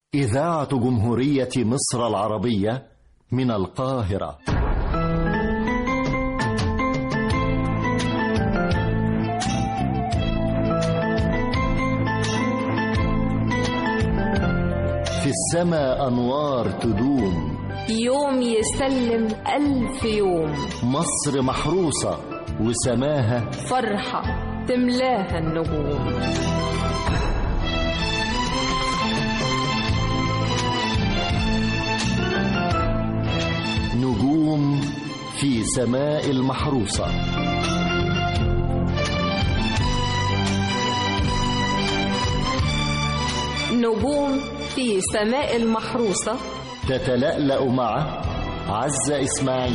إذاعة جمهورية مصر العربية من القاهرة في السماء أنوار تدوم يوم يسلم ألف يوم مصر محروسة وسماها فرحة تملاها النجوم نجوم في سماء المحروسة نجوم في سماء المحروسة تتلألأ مع عزة إسماعيل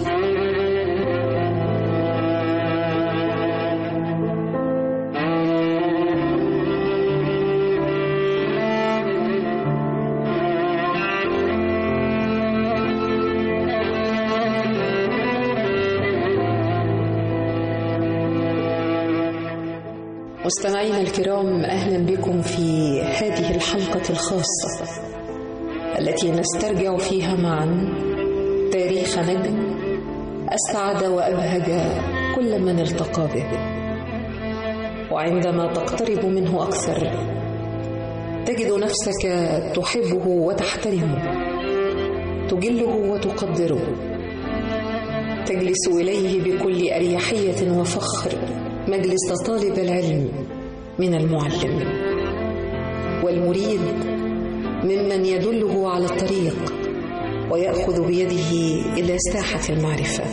مستمعينا الكرام اهلا بكم في هذه الحلقه الخاصه التي نسترجع فيها معا تاريخ نجم اسعد وابهج كل من التقى به وعندما تقترب منه اكثر تجد نفسك تحبه وتحترمه تجله وتقدره تجلس اليه بكل اريحيه وفخر مجلس طالب العلم من المعلم والمريد ممن يدله على الطريق وياخذ بيده الى ساحه المعرفه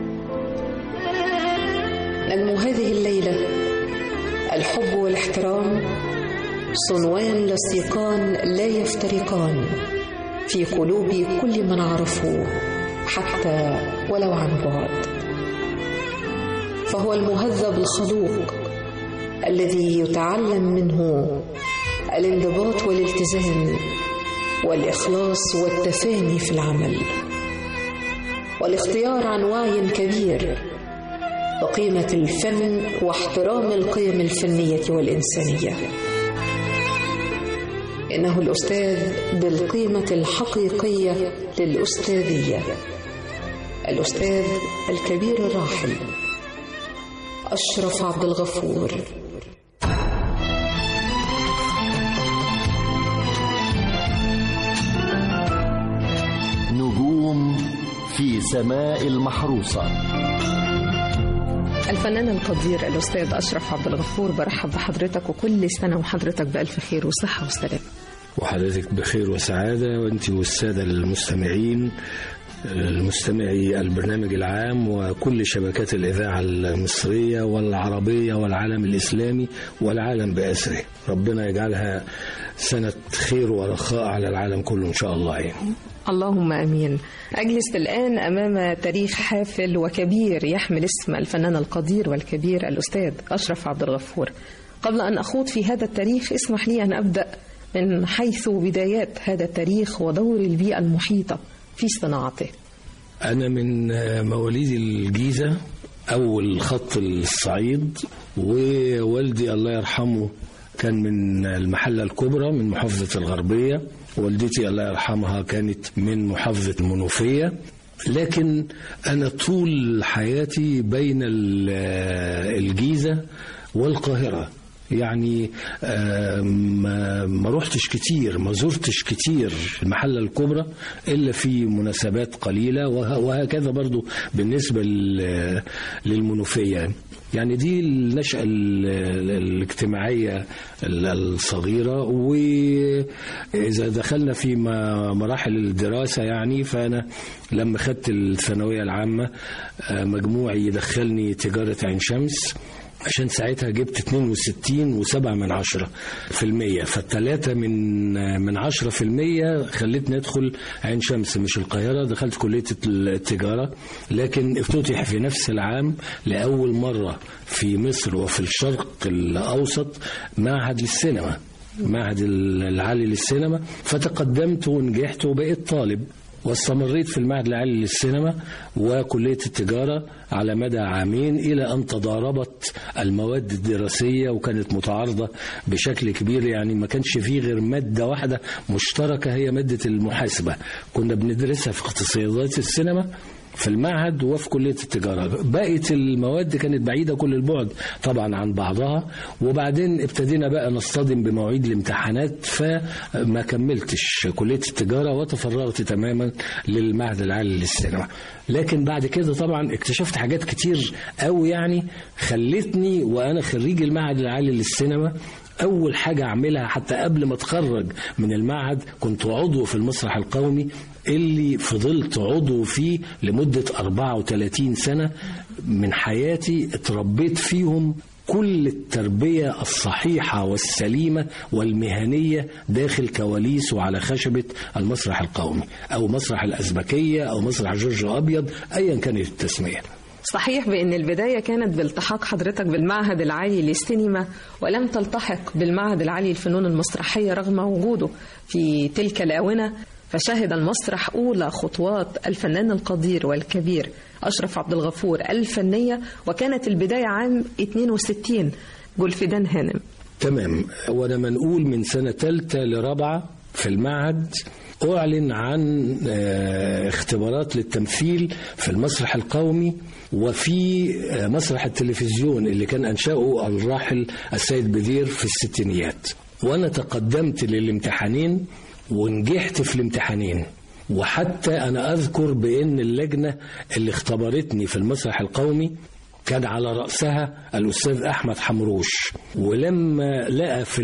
نجم هذه الليله الحب والاحترام صنوان لصيقان لا يفترقان في قلوب كل من عرفوه حتى ولو عن بعد فهو المهذب الخلوق الذي يتعلم منه الانضباط والالتزام والاخلاص والتفاني في العمل والاختيار عن وعي كبير بقيمه الفن واحترام القيم الفنيه والانسانيه انه الاستاذ بالقيمه الحقيقيه للاستاذيه الاستاذ الكبير الراحل أشرف عبد الغفور نجوم في سماء المحروسة الفنان القدير الأستاذ أشرف عبد الغفور برحب بحضرتك وكل سنة وحضرتك بألف خير وصحة وسلام وحضرتك بخير وسعادة وأنت والسادة المستمعين المستمعي البرنامج العام وكل شبكات الإذاعة المصرية والعربية والعالم الإسلامي والعالم بأسره ربنا يجعلها سنة خير ورخاء على العالم كله إن شاء الله يعني. اللهم امين. اجلس الان امام تاريخ حافل وكبير يحمل اسم الفنان القدير والكبير الاستاذ اشرف عبد الغفور. قبل ان اخوض في هذا التاريخ اسمح لي ان ابدا من حيث بدايات هذا التاريخ ودور البيئه المحيطه في صناعته. أنا من مواليد الجيزة أول خط الصعيد ووالدي الله يرحمه كان من المحلة الكبرى من محافظة الغربية والدتي الله يرحمها كانت من محافظة المنوفية لكن أنا طول حياتي بين الجيزة والقاهرة يعني ما ما روحتش كتير ما زرتش كتير المحلة الكبرى إلا في مناسبات قليلة وهكذا برضو بالنسبة للمنوفية يعني دي النشأة الاجتماعية الصغيرة وإذا دخلنا في مراحل الدراسة يعني فأنا لما خدت الثانوية العامة مجموعي يدخلني تجارة عين شمس عشان ساعتها جبت 62 وسبعة من عشرة في المية فالتلاتة من من عشرة في المية خلتني أدخل عين شمس مش القاهرة دخلت كلية التجارة لكن افتتح في نفس العام لأول مرة في مصر وفي الشرق الأوسط معهد للسينما معهد العالي للسينما فتقدمت ونجحت وبقيت طالب واستمريت في المعهد العالي للسينما وكلية التجارة على مدى عامين إلى أن تضاربت المواد الدراسية وكانت متعارضة بشكل كبير يعني ما كانش فيه غير مادة واحدة مشتركة هي مادة المحاسبة كنا بندرسها في اقتصاديات السينما في المعهد وفي كلية التجارة بقيت المواد كانت بعيدة كل البعد طبعا عن بعضها وبعدين ابتدينا بقى نصطدم بمواعيد الامتحانات فما كملتش كلية التجارة وتفرغت تماما للمعهد العالي للسينما لكن بعد كده طبعا اكتشفت حاجات كتير قوي يعني خلتني وأنا خريج المعهد العالي للسينما أول حاجة أعملها حتى قبل ما أتخرج من المعهد كنت عضو في المسرح القومي اللي فضلت عضو فيه لمدة 34 سنة من حياتي اتربيت فيهم كل التربية الصحيحة والسليمة والمهنية داخل كواليس وعلى خشبة المسرح القومي أو مسرح الأزبكية أو مسرح جورج أبيض أيا كانت التسمية صحيح بأن البداية كانت بالتحاق حضرتك بالمعهد العالي للسينما ولم تلتحق بالمعهد العالي للفنون المسرحية رغم وجوده في تلك الآونة فشهد المسرح أولى خطوات الفنان القدير والكبير أشرف عبد الغفور الفنية وكانت البداية عام 62 جولفيدان هانم تمام وانا منقول من سنة ثالثة لرابعة في المعهد أعلن عن اختبارات للتمثيل في المسرح القومي وفي مسرح التلفزيون اللي كان أنشأه الراحل السيد بدير في الستينيات وأنا تقدمت للامتحانين ونجحت في الامتحانين وحتى أنا أذكر بأن اللجنة اللي اختبرتني في المسرح القومي كان على رأسها الأستاذ أحمد حمروش ولما لقى في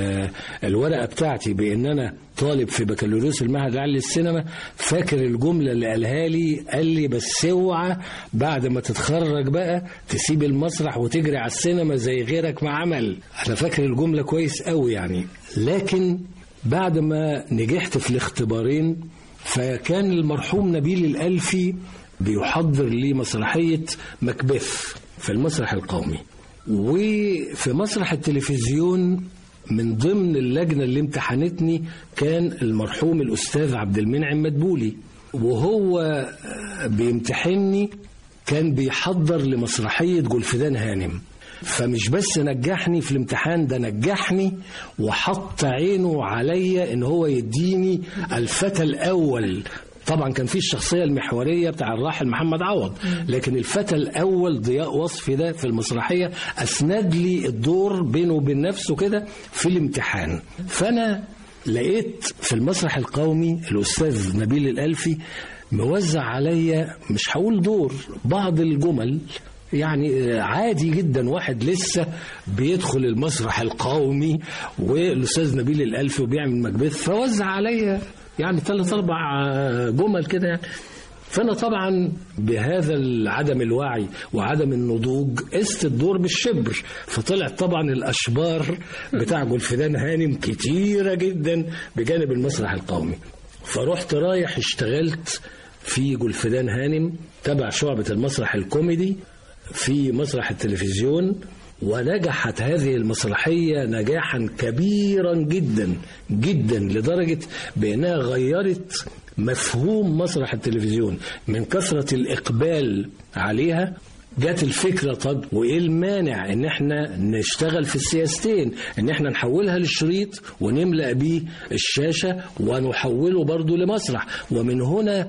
الورقة بتاعتي بأن أنا طالب في بكالوريوس المعهد العالي للسينما فاكر الجملة اللي قالها لي قال لي بس اوعى بعد ما تتخرج بقى تسيب المسرح وتجري على السينما زي غيرك ما عمل أنا فاكر الجملة كويس قوي يعني لكن بعد ما نجحت في الاختبارين فكان المرحوم نبيل الألفي بيحضر لي مسرحية مكبث في المسرح القومي وفي مسرح التلفزيون من ضمن اللجنة اللي امتحنتني كان المرحوم الأستاذ عبد المنعم مدبولي وهو بيمتحني كان بيحضر لمسرحية جولفدان هانم فمش بس نجحني في الامتحان ده نجحني وحط عينه عليا ان هو يديني الفتى الاول طبعا كان في الشخصيه المحوريه بتاع الراحل محمد عوض لكن الفتى الاول ضياء وصفي ده في المسرحيه اسند لي الدور بينه وبين نفسه كده في الامتحان فانا لقيت في المسرح القومي الاستاذ نبيل الالفي موزع عليا مش هقول دور بعض الجمل يعني عادي جدا واحد لسه بيدخل المسرح القومي والاستاذ نبيل الالفي وبيعمل مكبث فوزع عليا يعني ثلاث اربع جمل كده يعني فانا طبعا بهذا عدم الوعي وعدم النضوج قست الدور بالشبر فطلعت طبعا الاشبار بتاع جولفدان هانم كتيره جدا بجانب المسرح القومي فرحت رايح اشتغلت في جولفدان هانم تبع شعبة المسرح الكوميدي في مسرح التلفزيون ونجحت هذه المسرحية نجاحا كبيرا جدا جدا لدرجة بأنها غيرت مفهوم مسرح التلفزيون من كثرة الإقبال عليها جت الفكرة طب وإيه المانع إن إحنا نشتغل في السياستين إن إحنا نحولها للشريط ونملأ بيه الشاشة ونحوله برضو لمسرح ومن هنا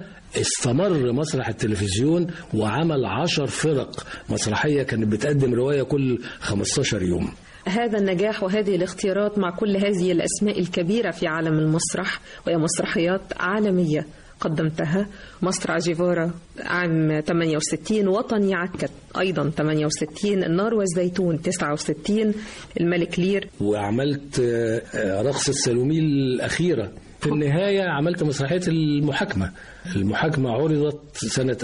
استمر مسرح التلفزيون وعمل عشر فرق مسرحية كانت بتقدم رواية كل 15 يوم هذا النجاح وهذه الاختيارات مع كل هذه الأسماء الكبيرة في عالم المسرح وهي مسرحيات عالمية قدمتها مسرح جيفارا عام 68 وطني عكت أيضا 68 النار والزيتون 69 الملك لير وعملت رقصة سالومي الأخيرة في النهاية عملت مسرحية المحاكمة المحاكمة عرضت سنة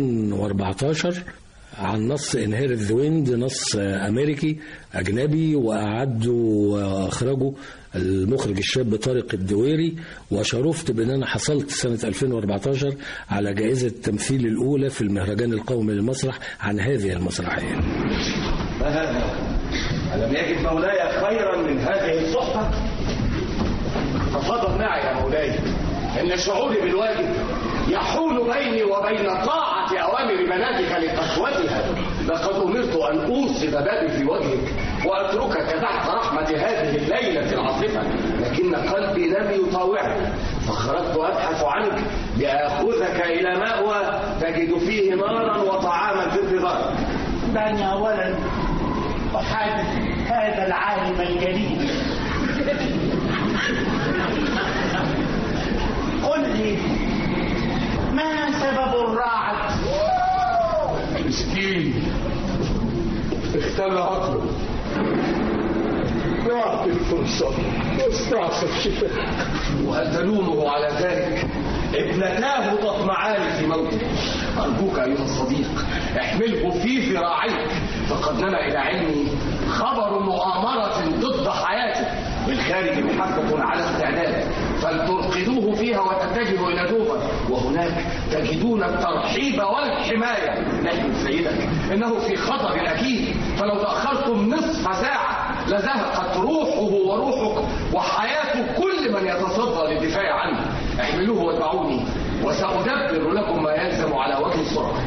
2014 عن نص انهيرت ذا ويند نص امريكي اجنبي واعدوا واخرجوا المخرج الشاب طارق الدويري وشرفت بان انا حصلت سنه 2014 على جائزه التمثيل الاولى في المهرجان القومي للمسرح عن هذه المسرحيه. ما هذا؟ ألم يجد مولاي خيرا من هذه الصحبة؟ تفضل معي يا مولاي إن شعوري بالواجب يحول بيني وبين طاعة أوامر بناتك لقسوتها لقد أمرت أن أوصد بابي في وجهك وأتركك تحت رحمة هذه الليلة العاصفة لكن قلبي لم يطاوعني فخرجت أبحث عنك لآخذك إلى مأوى تجد فيه نارا وطعاما في انتظارك دعني أولا أحادث هذا العالم الجليل قل لي ما سبب الرعد مسكين اختل عقله ضاعت الفرصة واستعصى الشفاء وهل تلومه على ذلك ابنتاه تطمعان في موته أرجوك أيها الصديق احمله في ذراعيك فقد نما إلى علمي خبر مؤامرة ضد حياته بالخارج محقق على استعداد فلترقدوه فيها وتتجهوا إلى دوبر وهناك تجدون الترحيب والحماية نحن سيدك إنه في خطر أكيد فلو تأخرتم نصف ساعة لزهقت روحه وروحك وحياة كل من يتصدى للدفاع عنه احملوه واتبعوني وسأدبر لكم ما يلزم على وجه السرعة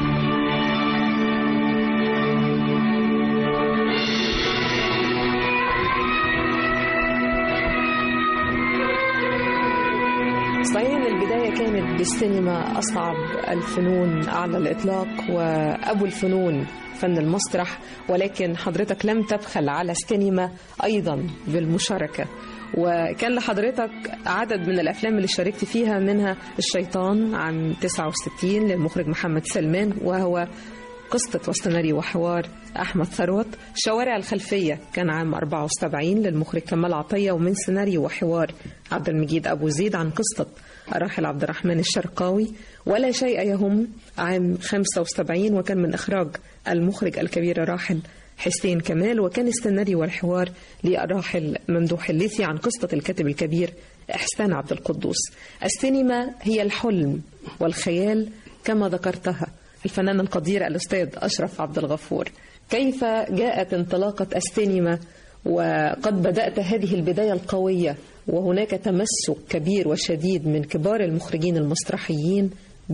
صحيح ان البدايه كانت بالسينما اصعب الفنون على الاطلاق وابو الفنون فن المسرح ولكن حضرتك لم تبخل على السينما ايضا بالمشاركه وكان لحضرتك عدد من الافلام اللي شاركت فيها منها الشيطان عام 69 للمخرج محمد سلمان وهو قصة وسيناريو وحوار أحمد ثروت شوارع الخلفية كان عام 74 للمخرج كمال عطية ومن سيناريو وحوار عبد المجيد أبو زيد عن قصة الراحل عبد الرحمن الشرقاوي ولا شيء يهم عام 75 وكان من إخراج المخرج الكبير الراحل حسين كمال وكان السيناريو والحوار للراحل ممدوح الليثي عن قصة الكاتب الكبير إحسان عبد القدوس السينما هي الحلم والخيال كما ذكرتها الفنان القدير الأستاذ أشرف عبد الغفور كيف جاءت انطلاقة السينما وقد بدأت هذه البداية القوية وهناك تمسك كبير وشديد من كبار المخرجين المسرحيين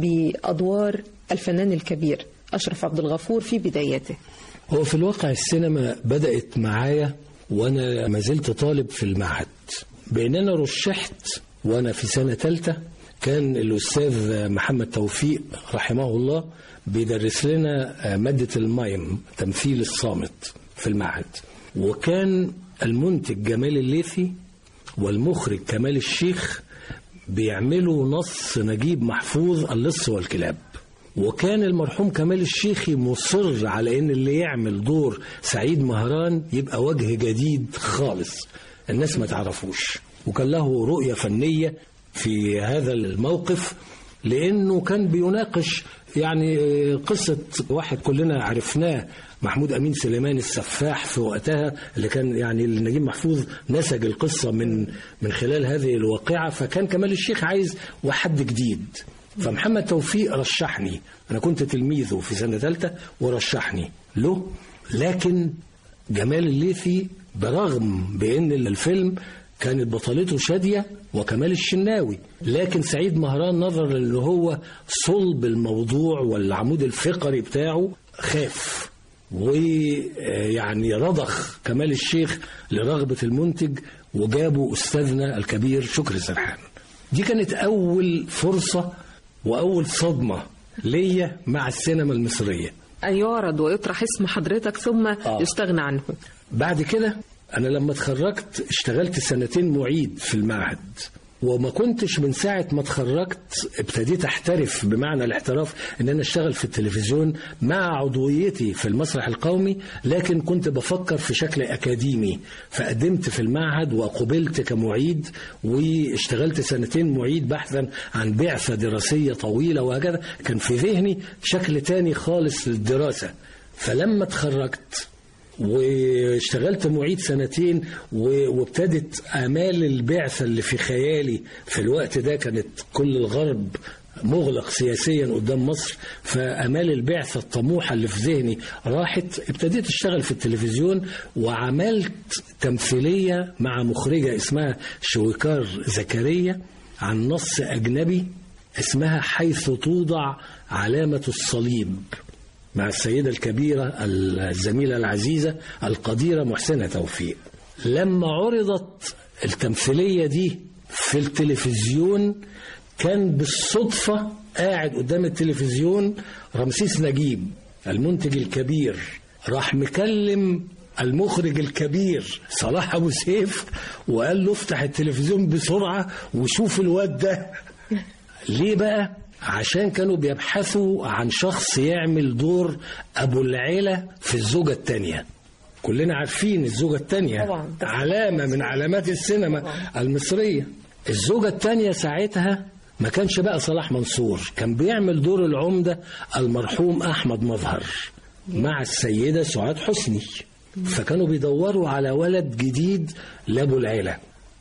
بأدوار الفنان الكبير أشرف عبد الغفور في بداياته هو في الواقع السينما بدأت معايا وأنا ما زلت طالب في المعهد بأننا رشحت وأنا في سنة ثالثة كان الأستاذ محمد توفيق رحمه الله بيدرس لنا مادة المايم تمثيل الصامت في المعهد وكان المنتج جمال الليثي والمخرج كمال الشيخ بيعملوا نص نجيب محفوظ اللص والكلاب وكان المرحوم كمال الشيخي مصر على ان اللي يعمل دور سعيد مهران يبقى وجه جديد خالص الناس ما تعرفوش وكان له رؤية فنية في هذا الموقف لانه كان بيناقش يعني قصة واحد كلنا عرفناه محمود أمين سليمان السفاح في وقتها اللي كان يعني نجيب محفوظ نسج القصة من من خلال هذه الواقعة فكان كمال الشيخ عايز وحد جديد فمحمد توفيق رشحني أنا كنت تلميذه في سنة ثالثة ورشحني له لكن جمال الليثي برغم بأن الفيلم كانت بطلته شادية وكمال الشناوي لكن سعيد مهران نظر اللي هو صلب الموضوع والعمود الفقري بتاعه خاف ويعني رضخ كمال الشيخ لرغبة المنتج وجابوا أستاذنا الكبير شكري سرحان دي كانت أول فرصة وأول صدمة ليا مع السينما المصرية أن يعرض ويطرح اسم حضرتك ثم آه. يستغنى عنه بعد كده أنا لما اتخرجت اشتغلت سنتين معيد في المعهد وما كنتش من ساعة ما اتخرجت ابتديت احترف بمعنى الاحتراف ان انا اشتغل في التلفزيون مع عضويتي في المسرح القومي لكن كنت بفكر في شكل اكاديمي فقدمت في المعهد وقبلت كمعيد واشتغلت سنتين معيد بحثا عن بعثة دراسية طويلة وهكذا كان في ذهني شكل تاني خالص للدراسة فلما اتخرجت واشتغلت معيد سنتين و- وابتدت آمال البعثة اللي في خيالي في الوقت ده كانت كل الغرب مغلق سياسيا قدام مصر فامال البعثه الطموحه اللي في ذهني راحت ابتديت اشتغل في التلفزيون وعملت تمثيليه مع مخرجه اسمها شويكار زكريا عن نص اجنبي اسمها حيث توضع علامة الصليب مع السيدة الكبيرة الزميلة العزيزة القديرة محسنة توفيق لما عرضت التمثيلية دي في التلفزيون كان بالصدفة قاعد قدام التلفزيون رمسيس نجيب المنتج الكبير راح مكلم المخرج الكبير صلاح ابو سيف وقال له افتح التلفزيون بسرعه وشوف الواد ده ليه بقى عشان كانوا بيبحثوا عن شخص يعمل دور ابو العيله في الزوجه الثانيه كلنا عارفين الزوجه الثانيه طبعاً. علامه من علامات السينما المصريه الزوجه الثانيه ساعتها ما كانش بقى صلاح منصور كان بيعمل دور العمده المرحوم احمد مظهر مع السيده سعاد حسني فكانوا بيدوروا على ولد جديد لابو العيله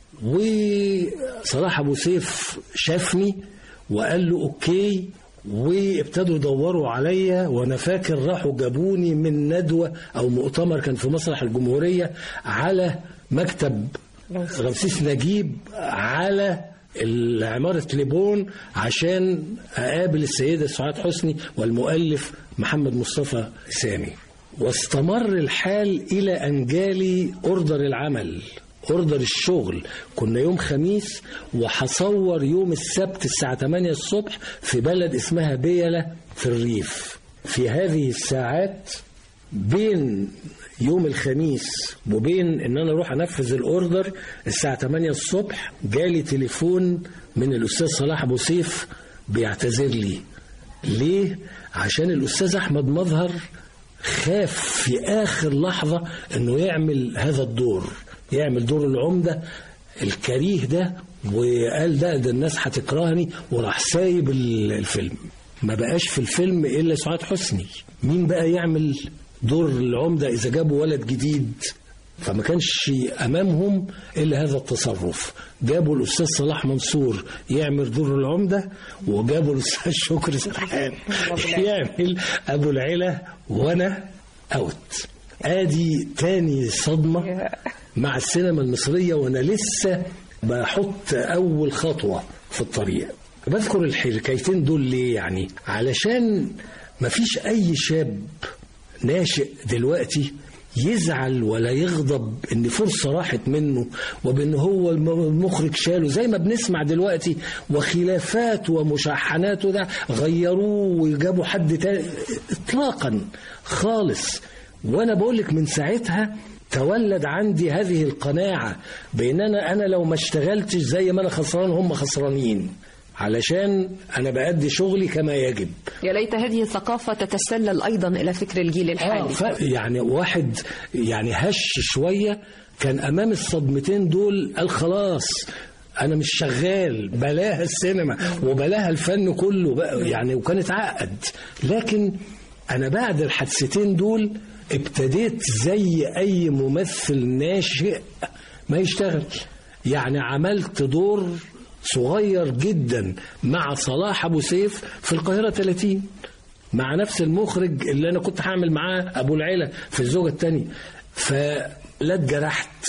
وصلاح ابو سيف شافني وقال له اوكي وابتدوا يدوروا عليا وانا فاكر راحوا جابوني من ندوه او مؤتمر كان في مسرح الجمهوريه على مكتب رمسيس نجيب على عمارة ليبون عشان أقابل السيدة سعاد حسني والمؤلف محمد مصطفى سامي واستمر الحال إلى أن جالي أوردر العمل اوردر الشغل كنا يوم خميس وهصور يوم السبت الساعة 8 الصبح في بلد اسمها بيلة في الريف في هذه الساعات بين يوم الخميس وبين ان انا اروح انفذ الاوردر الساعه 8 الصبح جالي تليفون من الاستاذ صلاح ابو سيف بيعتذر لي ليه عشان الاستاذ احمد مظهر خاف في اخر لحظه انه يعمل هذا الدور يعمل دور العمده الكريه ده وقال ده ده الناس هتكرهني وراح سايب الفيلم ما بقاش في الفيلم الا سعاد حسني مين بقى يعمل دور العمده اذا جابوا ولد جديد فما كانش امامهم الا هذا التصرف جابوا الاستاذ صلاح منصور يعمل دور العمده وجابوا الاستاذ شكري سرحان يعمل ابو العلا وانا اوت ادي تاني صدمه مع السينما المصريه وانا لسه بحط اول خطوه في الطريق بذكر الحكايتين دول ليه يعني علشان مفيش اي شاب ناشئ دلوقتي يزعل ولا يغضب ان فرصه راحت منه وبان هو المخرج شاله زي ما بنسمع دلوقتي وخلافات ومشاحنات ده غيروه وجابوا حد تاني اطلاقا خالص وانا بقول لك من ساعتها تولد عندي هذه القناعه بان انا انا لو ما اشتغلتش زي ما انا خسران هم خسرانين علشان انا بأدي شغلي كما يجب يا ليت هذه الثقافة تتسلل أيضا إلى فكر الجيل الحالي آه يعني واحد يعني هش شوية كان أمام الصدمتين دول قال خلاص أنا مش شغال بلاها السينما وبلاها الفن كله بقى يعني وكانت عقد لكن أنا بعد الحادثتين دول ابتديت زي أي ممثل ناشئ ما يشتغل يعني عملت دور صغير جدا مع صلاح ابو سيف في القاهره 30 مع نفس المخرج اللي انا كنت هعمل معاه ابو العيله في الزوجه الثانيه فلا اتجرحت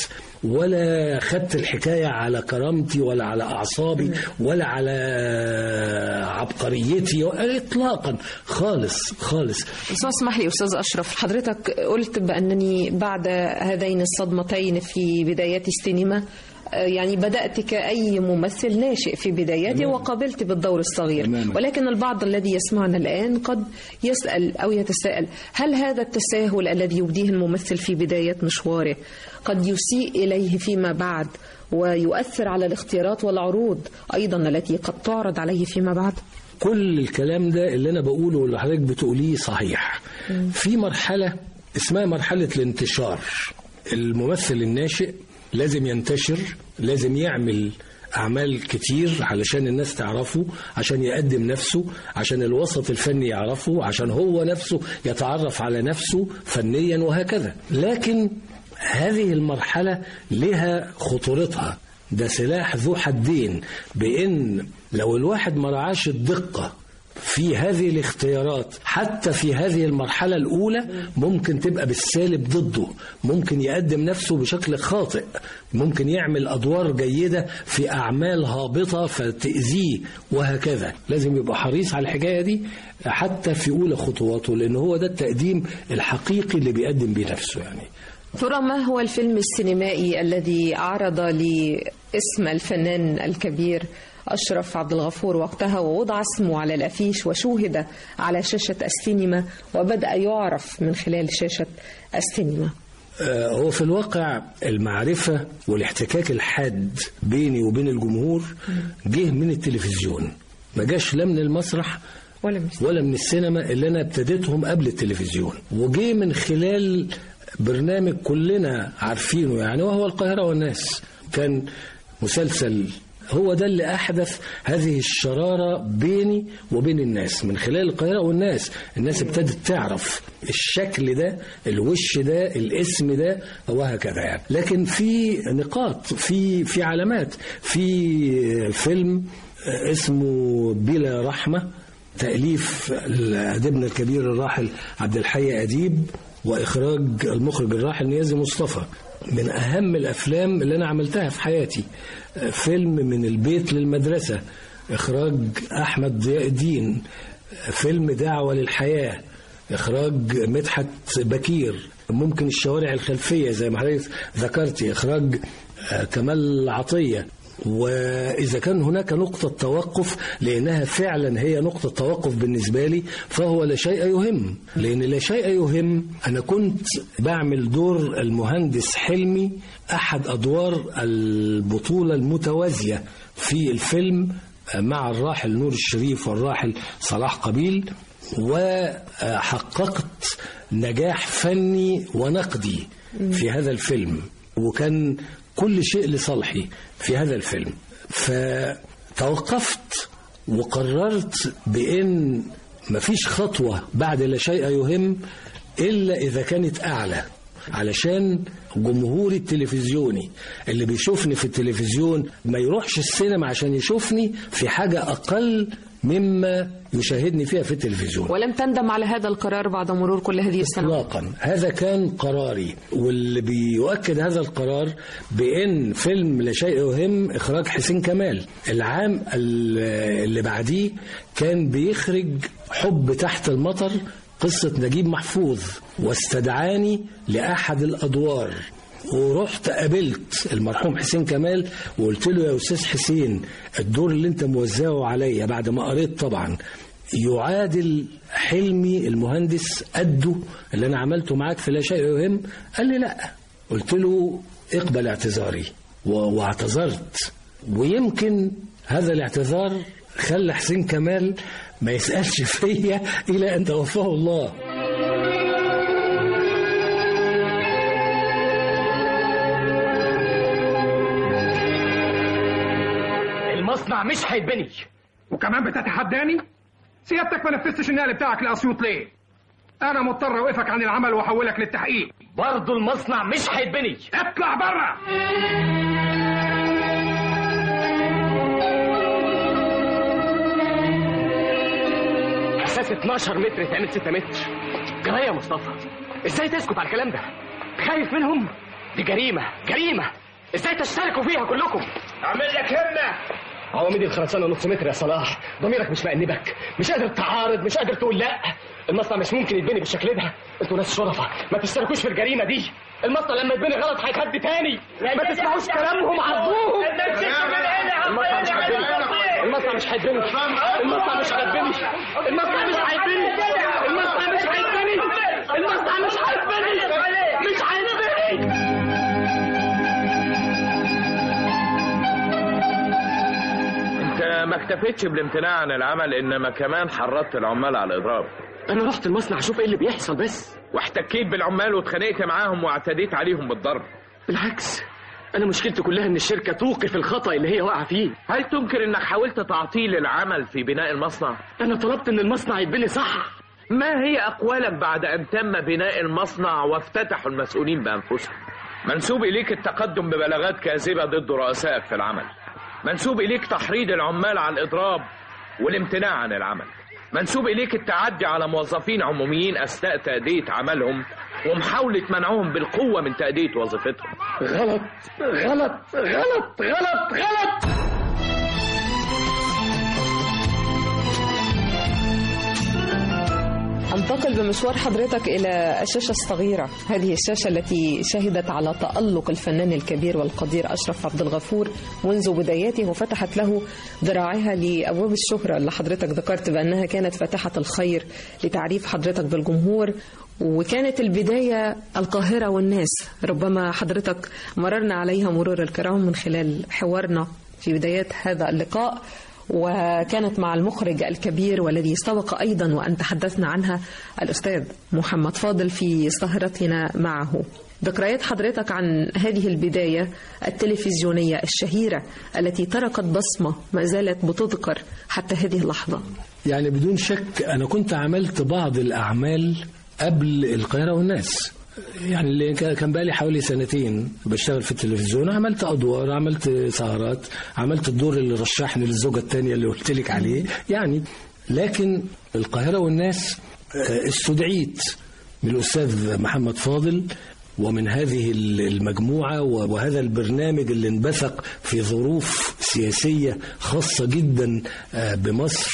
ولا خدت الحكايه على كرامتي ولا على اعصابي ولا على عبقريتي اطلاقا خالص خالص بس اسمح لي استاذ اشرف حضرتك قلت بانني بعد هذين الصدمتين في بدايات السينما يعني بدأت كأي ممثل ناشئ في بداياته وقابلت بالدور الصغير تمام. ولكن البعض الذي يسمعنا الآن قد يسأل أو يتساءل هل هذا التساهل الذي يبديه الممثل في بداية مشواره قد يسيء إليه فيما بعد ويؤثر على الاختيارات والعروض أيضا التي قد تعرض عليه فيما بعد كل الكلام ده اللي انا بقوله واللي حضرتك بتقوليه صحيح في مرحله اسمها مرحله الانتشار الممثل الناشئ لازم ينتشر لازم يعمل أعمال كتير علشان الناس تعرفه عشان يقدم نفسه عشان الوسط الفني يعرفه عشان هو نفسه يتعرف على نفسه فنيا وهكذا لكن هذه المرحلة لها خطورتها ده سلاح ذو حدين بأن لو الواحد ما رعاش الدقة في هذه الاختيارات حتى في هذه المرحلة الأولى ممكن تبقى بالسالب ضده ممكن يقدم نفسه بشكل خاطئ ممكن يعمل أدوار جيدة في أعمال هابطة فتأذيه وهكذا لازم يبقى حريص على الحكاية دي حتى في أولى خطواته لأن هو ده التقديم الحقيقي اللي بيقدم بيه نفسه يعني ترى ما هو الفيلم السينمائي الذي عرض لاسم الفنان الكبير أشرف عبد الغفور وقتها ووضع اسمه على الأفيش وشوهد على شاشة السينما وبدأ يعرف من خلال شاشة السينما آه، هو في الواقع المعرفة والاحتكاك الحاد بيني وبين الجمهور جه من التلفزيون ما جاش لا من المسرح ولا مش ولا من السينما اللي انا ابتديتهم قبل التلفزيون وجه من خلال برنامج كلنا عارفينه يعني وهو القاهرة والناس كان مسلسل هو ده اللي أحدث هذه الشرارة بيني وبين الناس من خلال القاهرة والناس الناس ابتدت تعرف الشكل ده الوش ده الاسم ده وهكذا يعني لكن في نقاط في في علامات في فيلم اسمه بلا رحمة تأليف أديبنا الكبير الراحل عبد الحي أديب وإخراج المخرج الراحل نيازي مصطفى من أهم الأفلام اللي أنا عملتها في حياتي فيلم من البيت للمدرسة إخراج أحمد ضياء الدين فيلم دعوة للحياة إخراج مدحت بكير ممكن الشوارع الخلفية زي ما حضرتك ذكرتي إخراج آه، كمال عطية وإذا كان هناك نقطة توقف لأنها فعلا هي نقطة توقف بالنسبة لي فهو لا شيء يهم لأن لا شيء يهم أنا كنت بعمل دور المهندس حلمي أحد أدوار البطولة المتوازية في الفيلم مع الراحل نور الشريف والراحل صلاح قبيل وحققت نجاح فني ونقدي في هذا الفيلم وكان كل شيء لصالحي في هذا الفيلم فتوقفت وقررت بأن مفيش خطوة بعد لا شيء يهم إلا إذا كانت أعلى علشان جمهوري التلفزيوني اللي بيشوفني في التلفزيون ما يروحش السينما عشان يشوفني في حاجة أقل مما يشاهدني فيها في التلفزيون ولم تندم على هذا القرار بعد مرور كل هذه السنوات اطلاقا هذا كان قراري واللي بيؤكد هذا القرار بان فيلم لا شيء يهم اخراج حسين كمال العام ال- اللي بعديه كان بيخرج حب تحت المطر قصة نجيب محفوظ واستدعاني لأحد الأدوار ورحت قابلت المرحوم حسين كمال وقلت له يا أستاذ حسين الدور اللي أنت موزعه عليا بعد ما قريت طبعا يعادل حلمي المهندس قده اللي أنا عملته معاك في لا شيء يهم قال لي لا قلت له اقبل اعتذاري و- واعتذرت ويمكن هذا الاعتذار خلى حسين كمال ما يسألش فيا إلى أن توفاه الله المصنع مش هيتبني وكمان بتتحداني سيادتك ما نفذتش النقل بتاعك لاسيوط ليه انا مضطر اوقفك عن العمل واحولك للتحقيق برضه المصنع مش هيتبني اطلع بره اساس 12 متر تعمل 6 متر جرايه يا مصطفى ازاي تسكت على الكلام ده خايف منهم دي جريمه جريمه ازاي تشتركوا فيها كلكم اعمل لك همه عواميد الخرسانه نص متر يا صلاح ضميرك مش مأنبك مش قادر تعارض مش قادر تقول لا المصنع مش ممكن يتبني بالشكل ده انتوا ناس شرفة ما تشتركوش في الجريمه دي المصنع لما يتبني غلط هيتهد تاني ما تسمعوش كلامهم عرضوهم المصنع مش هيتبني المصنع مش هيتبني المصنع مش هيتبني المصنع مش هيتبني المصنع مش هيتبني المصنع مش هيتبني مش هيتبني انت ما اكتفيتش بالامتناع عن العمل انما كمان حرضت العمال على الاضراب انا رحت المصنع اشوف ايه اللي بيحصل بس واحتكيت بالعمال واتخانقت معاهم واعتديت عليهم بالضرب بالعكس انا مشكلتي كلها ان الشركه توقف الخطا اللي هي واقعه فيه هل تنكر انك حاولت تعطيل العمل في بناء المصنع انا طلبت ان المصنع يتبني صح ما هي اقوالك بعد ان تم بناء المصنع وافتتحوا المسؤولين بانفسهم منسوب اليك التقدم ببلاغات كاذبه ضد رؤسائك في العمل منسوب اليك تحريض العمال على الاضراب والامتناع عن العمل منسوب إليك التعدي على موظفين عموميين أثناء تأدية عملهم ومحاولة منعهم بالقوة من تأدية وظيفتهم غلط غلط غلط غلط غلط انتقل بمشوار حضرتك إلى الشاشة الصغيرة هذه الشاشة التي شهدت على تألق الفنان الكبير والقدير أشرف عبد الغفور منذ بداياته وفتحت له ذراعها لأبواب الشهرة اللي حضرتك ذكرت بأنها كانت فاتحة الخير لتعريف حضرتك بالجمهور وكانت البداية القاهرة والناس ربما حضرتك مررنا عليها مرور الكرام من خلال حوارنا في بدايات هذا اللقاء وكانت مع المخرج الكبير والذي سبق أيضا وأن تحدثنا عنها الأستاذ محمد فاضل في سهرتنا معه ذكريات حضرتك عن هذه البداية التلفزيونية الشهيرة التي تركت بصمة ما زالت بتذكر حتى هذه اللحظة يعني بدون شك أنا كنت عملت بعض الأعمال قبل القاهرة والناس يعني اللي كان بقالي حوالي سنتين بشتغل في التلفزيون عملت ادوار عملت سهرات عملت الدور اللي رشحني للزوجه الثانيه اللي قلت لك عليه يعني لكن القاهره والناس استدعيت من الاستاذ محمد فاضل ومن هذه المجموعة وهذا البرنامج اللي انبثق في ظروف سياسية خاصة جدا بمصر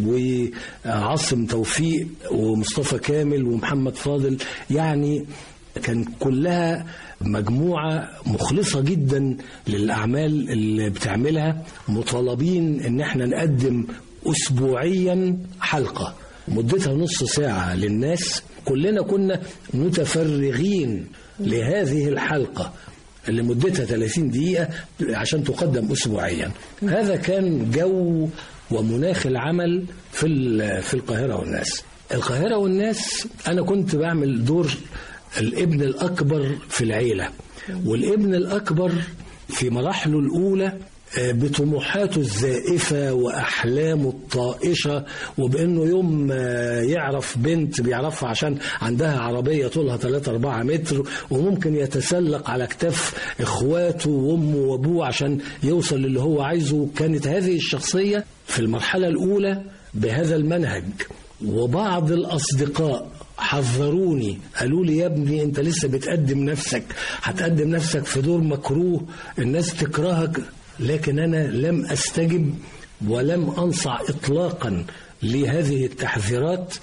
وعاصم توفيق ومصطفى كامل ومحمد فاضل يعني كان كلها مجموعة مخلصة جدا للأعمال اللي بتعملها مطالبين ان احنا نقدم أسبوعيا حلقة مدتها نص ساعة للناس كلنا كنا متفرغين لهذه الحلقة اللي مدتها 30 دقيقة عشان تقدم أسبوعيا هذا كان جو ومناخ العمل في في القاهرة والناس القاهرة والناس أنا كنت بعمل دور الابن الأكبر في العيلة والابن الأكبر في مراحله الأولى بطموحاته الزائفة وأحلامه الطائشة وبأنه يوم يعرف بنت بيعرفها عشان عندها عربية طولها 3-4 متر وممكن يتسلق على كتاف إخواته وأمه وأبوه عشان يوصل للي هو عايزه كانت هذه الشخصية في المرحلة الأولى بهذا المنهج وبعض الأصدقاء حذروني قالوا لي يا ابني انت لسه بتقدم نفسك هتقدم نفسك في دور مكروه الناس تكرهك لكن أنا لم أستجب ولم أنصع إطلاقا لهذه التحذيرات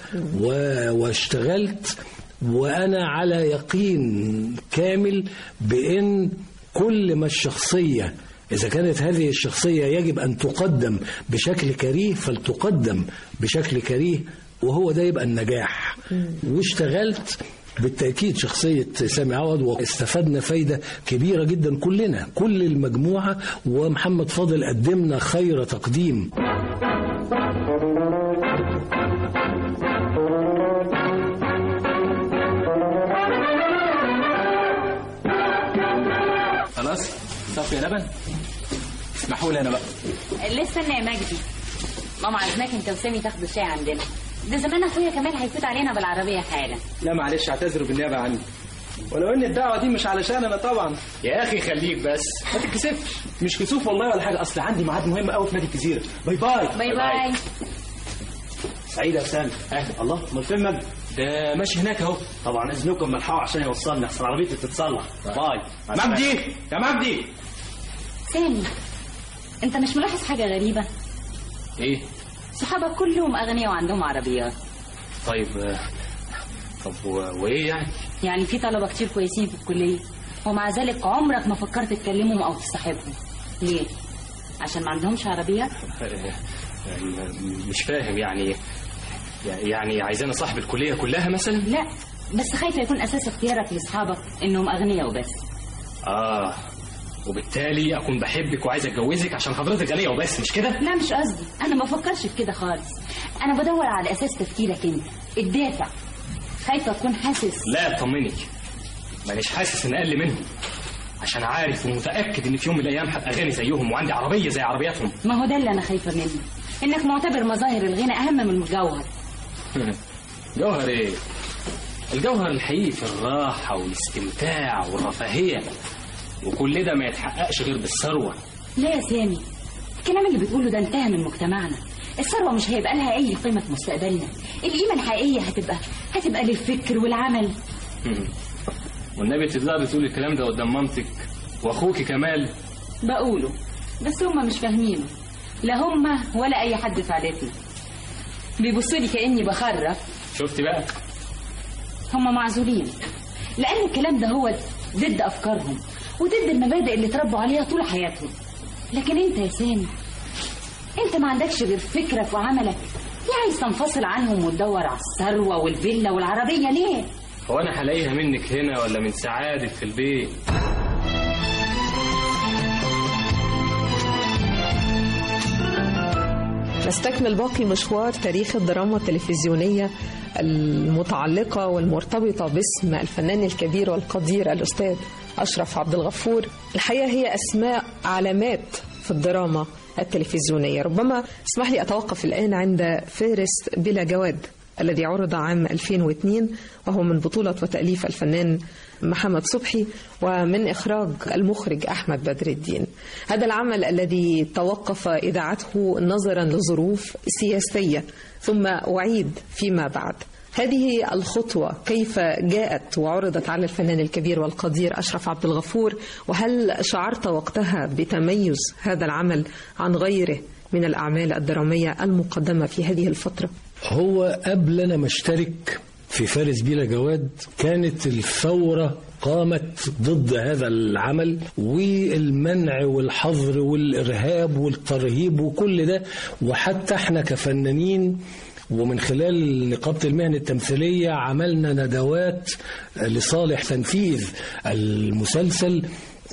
واشتغلت وأنا على يقين كامل بأن كل ما الشخصية إذا كانت هذه الشخصية يجب أن تقدم بشكل كريه فلتقدم بشكل كريه وهو ده يبقى النجاح واشتغلت بالتأكيد شخصية سامي عوض واستفدنا فايدة كبيرة جدا كلنا كل المجموعة ومحمد فاضل قدمنا خير تقديم خلاص صافي يا لبن اسمحوا لي انا بقى ليه استنى يا مجدي ماما عايزاك انت وسامي تاخدوا الشاي عندنا ده زمان اخويا كمال هيفوت علينا بالعربيه حالا لا معلش اعتذروا بالنيابه عني ولو ان الدعوه دي مش علشان انا طبعا يا اخي خليك بس ما تتكسفش مش كسوف والله ولا حاجه اصل عندي ميعاد مهم قوي في نادي الجزيره باي باي باي باي سعيد يا سامي اهلا الله امال فين مجدي ده ماشي هناك اهو طبعا اذنكم ملحقوا عشان يوصلنا اصل عربيتي بتتصلح باي مجدي يا مجدي سامي انت مش ملاحظ حاجه غريبه ايه صحابك كلهم اغنياء وعندهم عربيات طيب طب وايه يعني يعني في طلبه كتير كويسين في الكليه ومع ذلك عمرك ما فكرت تكلمهم او تصاحبهم ليه عشان ما عندهمش عربيات مش فاهم يعني يعني عايزانا صاحب الكليه كلها مثلا لا بس خايفه يكون اساس اختيارك لاصحابك انهم اغنياء وبس اه وبالتالي اكون بحبك وعايز اتجوزك عشان حضرتك غنيه وبس مش كده لا مش قصدي انا ما بفكرش في كده خالص انا بدور على اساس تفكيرك انت الدافع خايفه تكون حاسس لا اطمني مانيش حاسس ان اقل منهم عشان عارف ومتاكد ان في يوم من الايام هبقى غني زيهم وعندي عربيه زي عربياتهم ما هو ده اللي انا خايفه منه انك معتبر مظاهر الغنى اهم من الجوهر جوهر ايه الجوهر الحقيقي في الراحه والاستمتاع والرفاهيه وكل ده ما يتحققش غير بالثروه لا يا سامي الكلام اللي بتقوله ده انتهى من مجتمعنا الثروة مش هيبقى لها أي قيمة في مستقبلنا القيمة الحقيقية هتبقى هتبقى للفكر والعمل والنبي تقدر تقول الكلام ده قدام مامتك واخوك كمال بقوله بس هما مش فاهمينه لا هما ولا أي حد في عادتنا بيبصوا لي كأني بخرف شفت بقى هما معزولين لأن الكلام ده هو ضد أفكارهم وضد المبادئ اللي اتربوا عليها طول حياتهم لكن أنت يا سامي أنت ما عندكش غير فكرك وعملك ليه عايز تنفصل عنهم وتدور على الثروة والفيلا والعربية ليه؟ هو انا هلاقيها منك هنا ولا من سعادك في البيت نستكمل باقي مشوار تاريخ الدراما التلفزيونية المتعلقة والمرتبطة باسم الفنان الكبير والقدير الأستاذ أشرف عبد الغفور الحقيقة هي أسماء علامات في الدراما التلفزيونية ربما اسمح لي أتوقف الآن عند فارس بلا جواد الذي عرض عام 2002 وهو من بطولة وتأليف الفنان محمد صبحي ومن إخراج المخرج أحمد بدر الدين هذا العمل الذي توقف إذاعته نظرا لظروف سياسية ثم أعيد فيما بعد هذه الخطوة كيف جاءت وعرضت على الفنان الكبير والقدير أشرف عبد الغفور وهل شعرت وقتها بتميز هذا العمل عن غيره من الأعمال الدرامية المقدمة في هذه الفترة؟ هو قبل انا ما اشترك في فارس بلا جواد كانت الثورة قامت ضد هذا العمل والمنع والحظر والإرهاب والترهيب وكل ده وحتى احنا كفنانين ومن خلال نقابة المهن التمثيلية عملنا ندوات لصالح تنفيذ المسلسل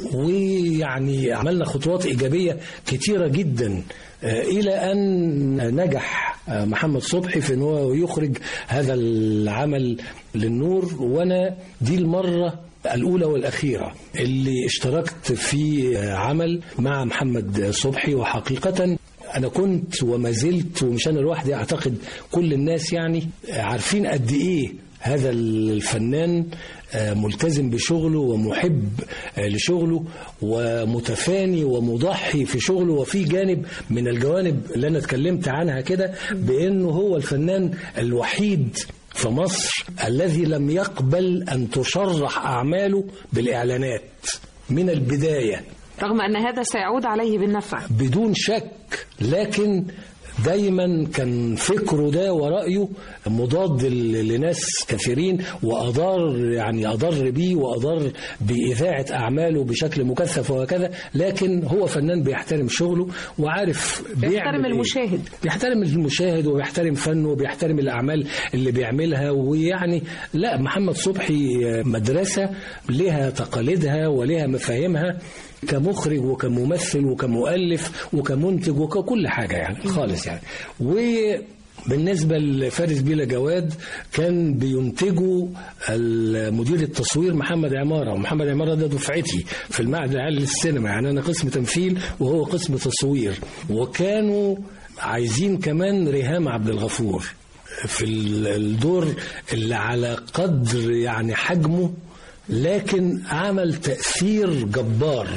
ويعني عملنا خطوات إيجابية كتيرة جدا إلى أن نجح محمد صبحي في أنه يخرج هذا العمل للنور وأنا دي المرة الأولى والأخيرة اللي اشتركت في عمل مع محمد صبحي وحقيقة أنا كنت وما زلت ومش أنا لوحدي أعتقد كل الناس يعني عارفين قد إيه هذا الفنان ملتزم بشغله ومحب لشغله ومتفاني ومضحي في شغله وفي جانب من الجوانب اللي أنا اتكلمت عنها كده بأنه هو الفنان الوحيد في مصر الذي لم يقبل أن تشرح أعماله بالإعلانات من البداية رغم أن هذا سيعود عليه بالنفع بدون شك لكن دايما كان فكره ده ورأيه مضاد لناس كثيرين وأضر يعني أضر بيه وأضر بإذاعة أعماله بشكل مكثف وهكذا لكن هو فنان بيحترم شغله وعارف بيحترم المشاهد بيحترم المشاهد وبيحترم فنه وبيحترم الأعمال اللي بيعملها ويعني لا محمد صبحي مدرسة لها تقاليدها ولها مفاهيمها كمخرج وكممثل وكمؤلف وكمنتج وككل حاجة يعني خالص يعني وبالنسبة لفارس بيلا جواد كان بينتجه مدير التصوير محمد عمارة ومحمد عمارة ده دفعتي في المعهد العالي للسينما يعني أنا قسم تمثيل وهو قسم تصوير وكانوا عايزين كمان ريهام عبد الغفور في الدور اللي على قدر يعني حجمه لكن عمل تأثير جبار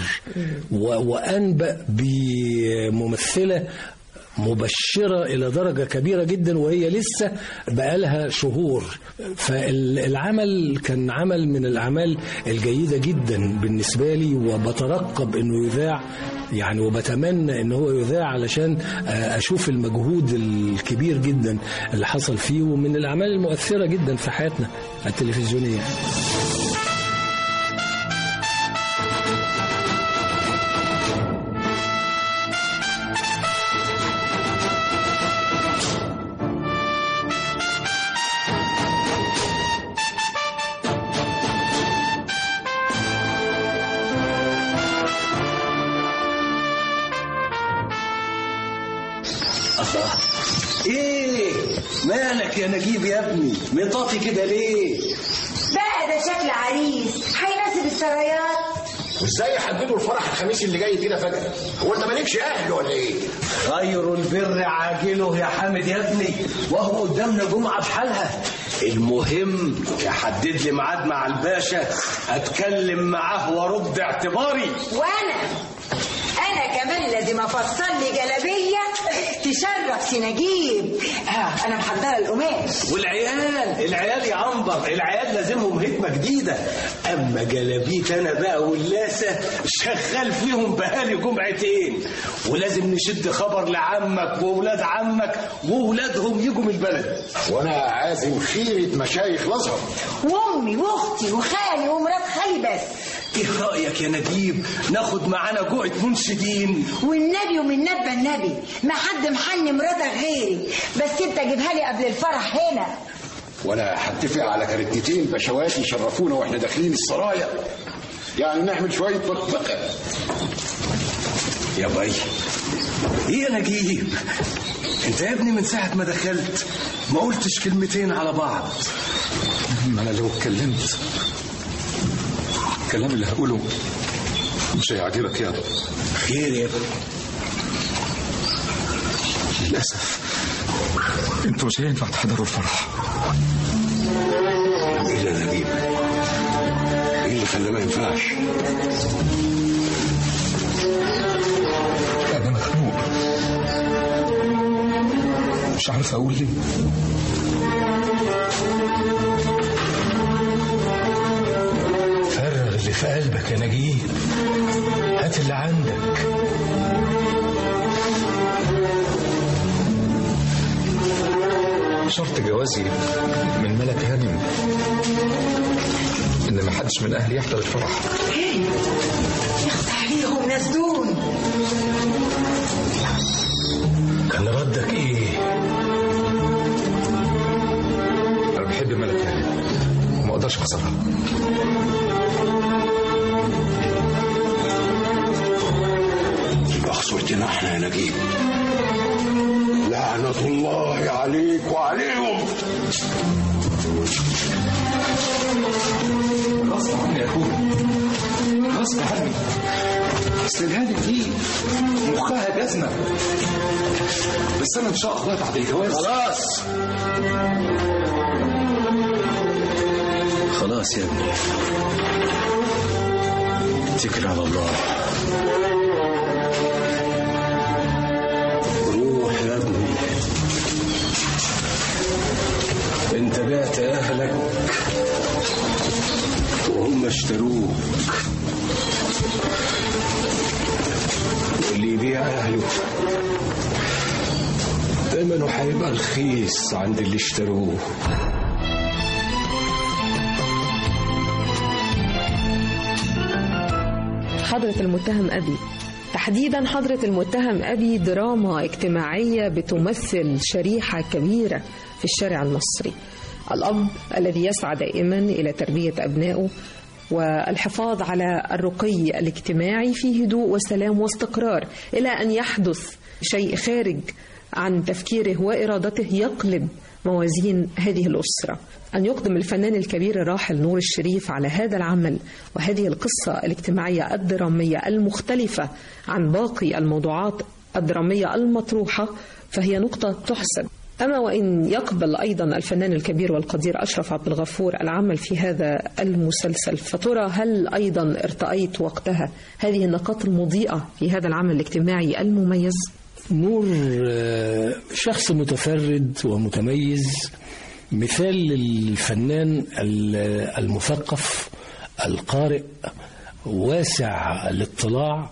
وأنبأ بممثلة مبشرة إلى درجة كبيرة جدا وهي لسه بقالها شهور فالعمل كان عمل من الأعمال الجيدة جدا بالنسبة لي وبترقب أنه يذاع يعني وبتمنى أنه هو يذاع علشان أشوف المجهود الكبير جدا اللي حصل فيه ومن الأعمال المؤثرة جدا في حياتنا التلفزيونية ايه مالك يا نجيب يا ابني مطاطي كده ليه بقى ده شكل عريس هيناسب السرايات وازاي يحددوا الفرح الخميس اللي جاي كده فجأة؟ هو انت مالكش اهل ولا ايه؟ خير البر عاجله يا حامد يا ابني وهو قدامنا جمعة بحالها المهم يحدد لي ميعاد مع الباشا اتكلم معاه وارد اعتباري وانا انا كمان لازم افصل لي جلابيه تشرف تشرف سي نجيب آه انا محضره القماش والعيال العيال يا عنبر العيال لازمهم هتمه جديده اما جلابيت انا بقى واللاسه شغال فيهم بقالي جمعتين ولازم نشد خبر لعمك واولاد عمك واولادهم يجوا من البلد وانا عازم خيرة مشايخ الازهر وامي واختي وخالي ومرات خالي بس ايه رايك يا نجيب ناخد معانا جوعة منشدين والنبي ومن نبى النبي ما حد محن مراتك غيري بس انت جيبها لي قبل الفرح هنا وانا هتفق على كارتتين بشوات يشرفونا واحنا داخلين السرايا يعني نعمل شوية بطبقة يا باي ايه يا نجيب انت يا ابني من ساعة ما دخلت ما قلتش كلمتين على بعض ما انا لو اتكلمت الكلام اللي هقوله مش هيعجبك يا خير يا ابني للاسف انتوا مش هينفع تحضروا الفرح ايه يا نجيب ايه اللي خلاه ما ينفعش انا مخنوق مش عارف اقول ليه فرغ اللي في قلبك يا نجيب هات اللي عندك شرط جوازي من ملك هانم ان ما حدش من اهلي يحضر الفرح يخص عليهم ناس دول كان ردك ايه انا بحب ملك هانم وما اقدرش اخسرها يبقى خسرتنا احنا يا نجيب لعنة الله عليك وعليهم غصب عني يا اخويا غصب عني اصل الهانم دي مخها جزمه بس انا ان شاء الله بعد الجواز خلاص خلاص يا ابني اتكل على الله روح يا ابني انت بعت اهلك وهم اشتروك واللي يبيع اهله ثمنه هيبقى رخيص عند اللي اشتروه حضرة المتهم أبي تحديدا حضرة المتهم أبي دراما اجتماعية بتمثل شريحة كبيرة في الشارع المصري الأب الذي يسعى دائما إلى تربية أبنائه والحفاظ على الرقي الاجتماعي في هدوء وسلام واستقرار إلى أن يحدث شيء خارج عن تفكيره وإرادته يقلب موازين هذه الأسرة أن يقدم الفنان الكبير الراحل نور الشريف على هذا العمل وهذه القصة الاجتماعية الدرامية المختلفة عن باقي الموضوعات الدرامية المطروحة فهي نقطة تحسب أما وإن يقبل أيضا الفنان الكبير والقدير أشرف عبد الغفور العمل في هذا المسلسل فترى هل أيضا ارتأيت وقتها هذه النقاط المضيئة في هذا العمل الاجتماعي المميز؟ نور آه، شخص متفرد ومتميز مثال للفنان ال- المثقف القارئ واسع الاطلاع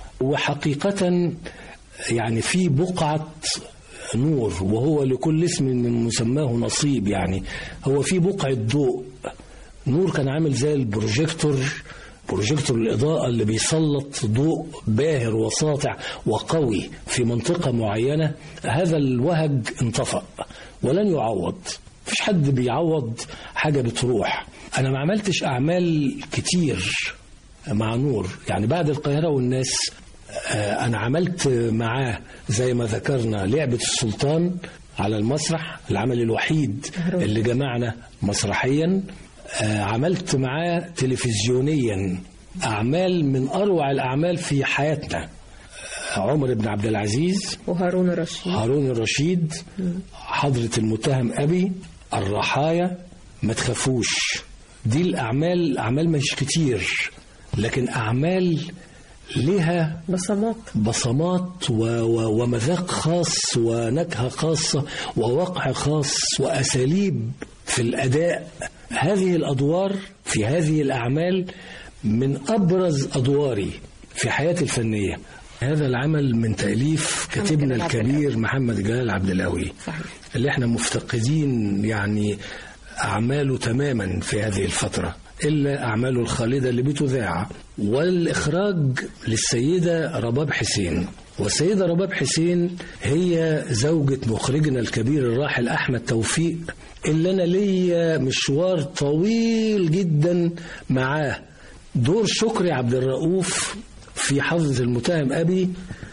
وحقيقة يعني في بقعة نور وهو لكل اسم من مسماه نصيب يعني هو في بقعة ضوء نور كان عامل زي البروجيكتور بروجيكتور الإضاءة اللي بيسلط ضوء باهر وساطع وقوي في منطقة معينة هذا الوهج انطفأ ولن يعوض مفيش حد بيعوض حاجة بتروح أنا ما عملتش أعمال كتير مع نور يعني بعد القاهرة والناس آه، أنا عملت معاه زي ما ذكرنا لعبة السلطان على المسرح العمل الوحيد اللي جمعنا مسرحيا آه، عملت معاه تلفزيونيا أعمال من أروع الأعمال في حياتنا آه، عمر بن عبد العزيز وهارون الرشيد هارون الرشيد حضرة المتهم أبي الرحايا ما تخافوش دي الأعمال أعمال مش كتير لكن أعمال لها بصمات بصمات و و ومذاق خاص ونكهة خاصة ووقع خاص وأساليب في الأداء هذه الأدوار في هذه الأعمال من أبرز أدواري في حياتي الفنية هذا العمل من تأليف كاتبنا جلال عبد الكبير محمد جلال عبد القوي صحيح اللي احنا مفتقدين يعني أعماله تماما في هذه الفترة إلا أعماله الخالدة اللي بتذاع والإخراج للسيدة رباب حسين والسيدة رباب حسين هي زوجة مخرجنا الكبير الراحل أحمد توفيق اللي أنا ليا مشوار طويل جدا معاه دور شكري عبد الرؤوف في حظ المتهم أبي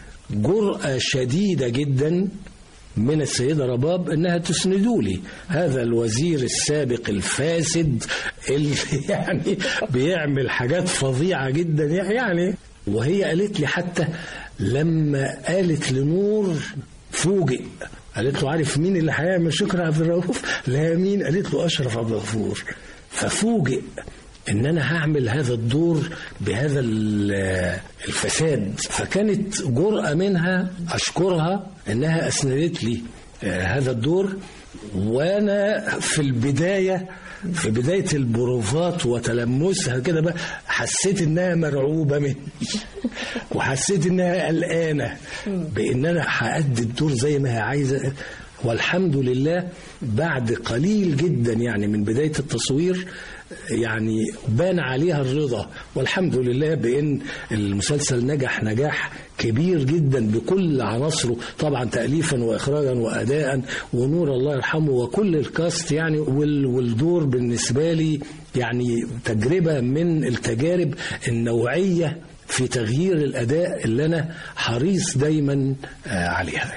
جرأة شديدة جدا من السيدة رباب انها تسندوا لي هذا الوزير السابق الفاسد اللي يعني بيعمل حاجات فظيعة جدا يعني وهي قالت لي حتى لما قالت لنور فوجئ قالت له عارف مين اللي هيعمل شكر عبد الرؤوف لا مين قالت له اشرف عبد الغفور ففوجئ ان انا هعمل هذا الدور بهذا ال- الفساد فكانت جرأة منها اشكرها انها اسندت لي آه، هذا الدور وانا في البدايه في بدايه البروفات وتلمسها كده بقى حسيت انها مرعوبه مني وحسيت انها قلقانه بان انا هأدي الدور زي ما هي عايزه والحمد لله بعد قليل جدا يعني من بدايه التصوير يعني بان عليها الرضا والحمد لله بان المسلسل نجح نجاح كبير جدا بكل عناصره طبعا تاليفا واخراجا واداء ونور الله يرحمه وكل الكاست يعني وال- والدور بالنسبه لي يعني تجربه من التجارب النوعيه في تغيير الاداء اللي انا حريص دايما آه، عليها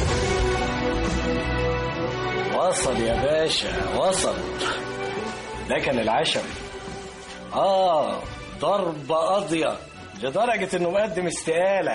وصل يا باشا وصل ده كان العشم اه ضربة قاضية لدرجة انه مقدم استقالة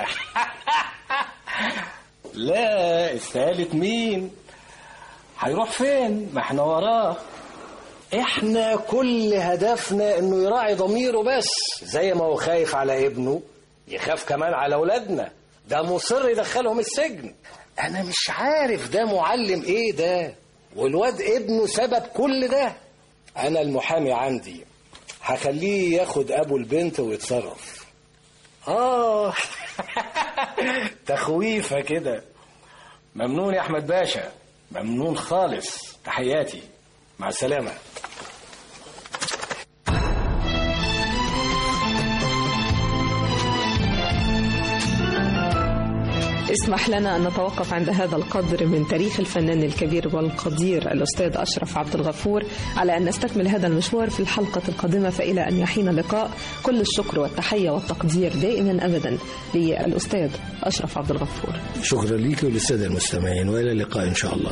لا استقالة مين هيروح فين ما احنا وراه احنا كل هدفنا انه يراعي ضميره بس زي ما هو خايف على ابنه يخاف كمان على اولادنا ده مصر يدخلهم السجن انا مش عارف ده معلم ايه ده والواد ابنه سبب كل ده انا المحامي عندي هخليه ياخد ابو البنت ويتصرف اه تخويفه كده ممنون يا احمد باشا ممنون خالص تحياتي مع السلامه اسمح لنا أن نتوقف عند هذا القدر من تاريخ الفنان الكبير والقدير الأستاذ أشرف عبد الغفور على أن نستكمل هذا المشوار في الحلقة القادمة فإلى أن يحين اللقاء كل الشكر والتحية والتقدير دائما أبدا للأستاذ أشرف عبد الغفور شكرا ليك وللساده المستمعين والى اللقاء ان شاء الله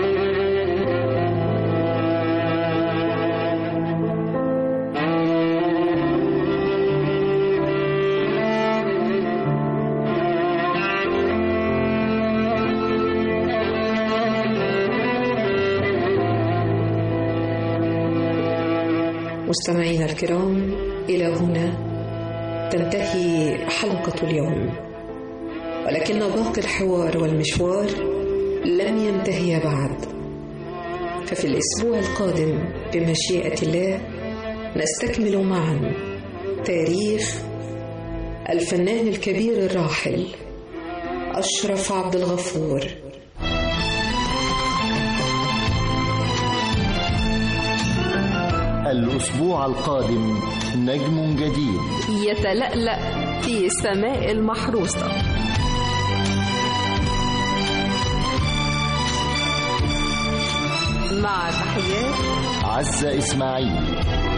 مستمعينا الكرام إلى هنا تنتهي حلقة اليوم ولكن باقي الحوار والمشوار لم ينتهي بعد ففي الأسبوع القادم بمشيئة الله نستكمل معا تاريخ الفنان الكبير الراحل أشرف عبد الغفور الأسبوع القادم نجم جديد يتلألأ في السماء المحروسة مع تحيات عزة إسماعيل